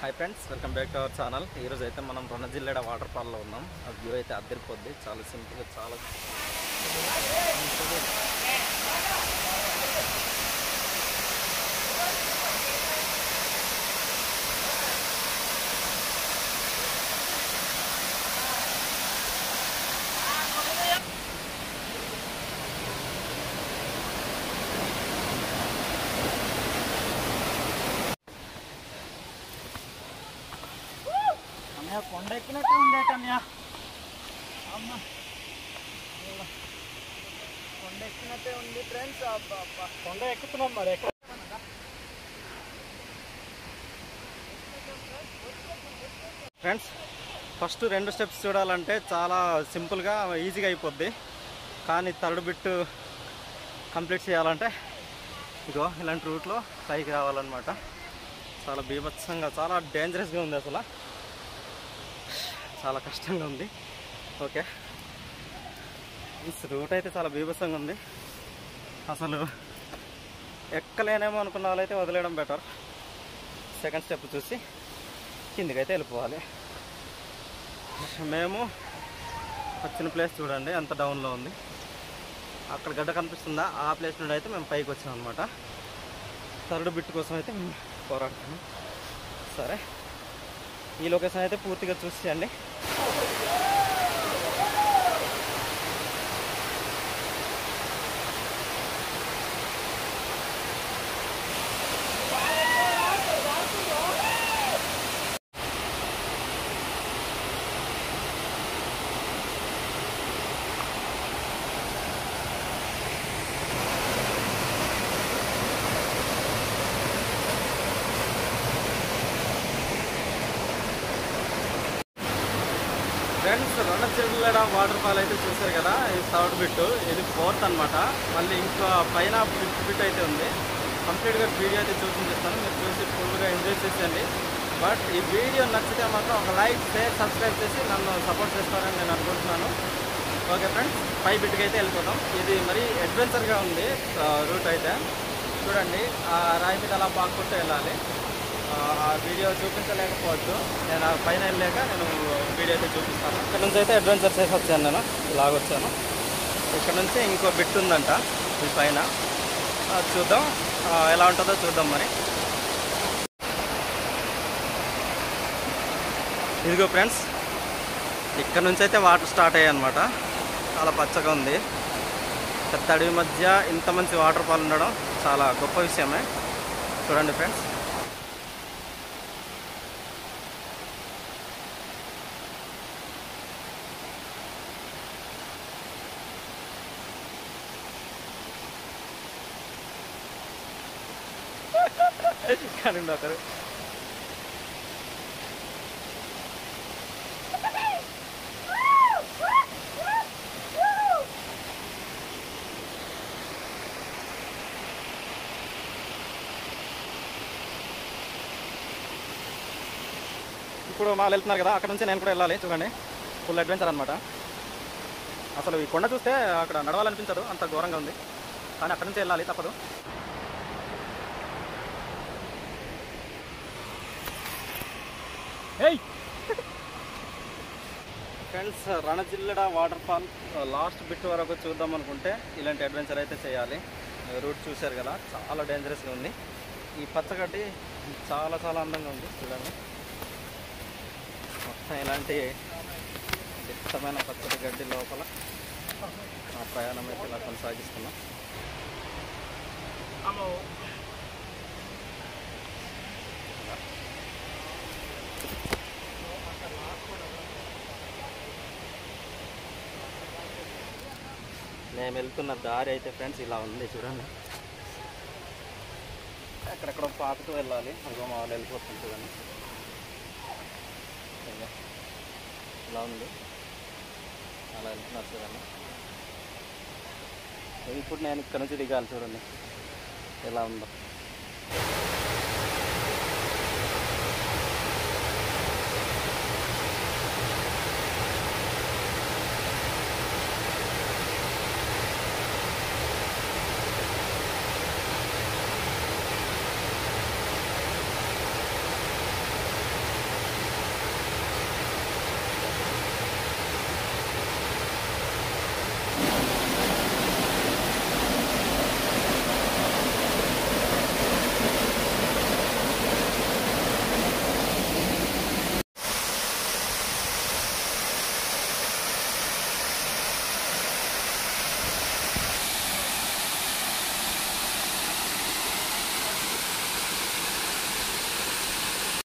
Hi friends welcome back to our channel ఈరోజు అయితే మనం రుణజిల్లెడ వాటర్ ఫాల్లో ఉన్నాం ఆ వ్యూ అయితే అద్దరిపోద్ది చాలా సింపుల్గా చాలా అన్నయ్య కొండ ఎక్కినట్టు ఉండేట అన్నయ్య అమ్మ అయ్యో. కొండ ఎక్కినట్టే ఉంది ఫ్రెండ్స్ అబ్బా అబ్బా కొండ ఎక్కుతున్నాం మరి ఎక్కడ ఫ్రెండ్స్ ఫస్ట్ రెండు స్టెప్స్ చూడాలంటే చాలా సింపుల్గా ఈజీగా అయిపోద్ది కానీ థర్డ్ బిట్ కంప్లీట్ చేయాలంటే ఇగో ఇలాంటి రూట్లో పైకి రావాలన్నమాట చాలా బీభత్సంగా చాలా డేంజరస్గా ఉంది అసలు చాలా కష్టంగా ఉంది ఓకే ఈ రూట్ అయితే చాలా బీభత్సంగా ఉంది అసలు ఎక్కలేనేమో అనుకున్న వాళ్ళైతే వదిలేయడం బెటర్ సెకండ్ స్టెప్ చూసి కిందికైతే వెళ్ళిపోవాలి మేము వచ్చిన ప్లేస్ చూడండి ఎంత డౌన్లో ఉంది అక్కడ గడ్డ కనిపిస్తుందా ఆ ప్లేస్ నుండి అయితే మేము పైకి వచ్చాం అనమాట థర్డ్ బిట్ కోసం అయితే మేము పోరాడుతున్నాం సరే ఈ లొకేషన్ అయితే పూర్తిగా చూసేయండి ఫ్రెండ్స్ రణచిల్లడ వాటర్ ఫాల్ అయితే చూసారు కదా ఇది థర్డ్ బిట్ ఇది ఫోర్త్ అన్నమాట మళ్ళీ ఇంకా పైన ఫిఫ్త్ బిట్ అయితే ఉంది కంప్లీట్గా వీడియో అయితే చూపించేస్తాను మీరు చూసి ఫుల్గా ఎంజాయ్ చేసేయండి బట్ ఈ వీడియో నచ్చితే మాత్రం ఒక లైక్ షేర్ సబ్స్క్రైబ్ చేసి నన్ను సపోర్ట్ చేస్తారని నేను అనుకుంటున్నాను ఓకే ఫ్రెండ్స్ పై బిట్కి అయితే వెళ్ళిపోతాం ఇది మరీ అడ్వెంచర్గా ఉంది రూట్ అయితే చూడండి ఆ రాయి మీద అలా బాక్కుంటూ వెళ్ళాలి ఆ, ఆ వీడియో చూపించలేకపోవచ్చు నేను ఆ పైన వెళ్ళాక నేను వీడియో అయితే చూపిస్తాను ఇక్కడ నుంచి అయితే అడ్వెంచర్ చేసి వచ్చాను నేను ఇలాగొచ్చాను ఇక్కడ నుంచి ఇంకో బిట్ ఉందంట ఈ పైన ఆ, చూద్దాం ఆ, ఎలా ఉంటుందో చూద్దాం మరి ఇదిగో ఫ్రెండ్స్ ఇక్కడ నుంచి అయితే వాటర్ స్టార్ట్ అయ్యాయి అనమాట చాలా పచ్చగా ఉంది పెద్ద అడవి మధ్య ఇంత మంచి వాటర్ ఫాల్ ఉండడం చాలా గొప్ప విషయమే చూడండి ఫ్రెండ్స్ కానీ ఒకరు ఇప్పుడు మా వాళ్ళు వెళ్తున్నారు కదా అక్కడ నుంచి నేను కూడా వెళ్ళాలి చూడండి ఫుల్ అడ్వెంచర్ అనమాట అసలు ఈ కొండ చూస్తే అక్కడ నడవాలనిపించదు అంత ఘోరంగా ఉంది కానీ అక్కడ నుంచి వెళ్ళాలి తప్పదు ఏయ్ friends Ranajillada water fall last bit వరకు చూద్దాం అనుకుంటే ఇలాంటి అడ్వెంచర్ అయితే చేయాలి రూట్ చూశారు కదా చాలా డేంజరస్గా ఉంది ఈ పచ్చగడ్డి చాలా చాలా అందంగా ఉంది చూడండి మొత్తం ఇలాంటి ఇష్టమైన పచ్చడి గడ్డి లోపల మా ప్రయాణం అయితే ఇలా కొనసాగిస్తున్నాం అమ్మో మేము వెళ్తున్న దారి అయితే ఫ్రెండ్స్ ఇలా ఉంది చూడండి ఎక్కడెక్కడో పాకుతూ వెళ్ళాలి అదిగో మా వాళ్ళు వెళ్ళిపోతుంది చూడండి ఇదిగో. ఇలా ఉంది అలా వెళ్తున్నారు చూడండి ఇప్పుడు నేను ఇక్కడ నుంచి దిగాలి చూడండి ఎలా ఉందో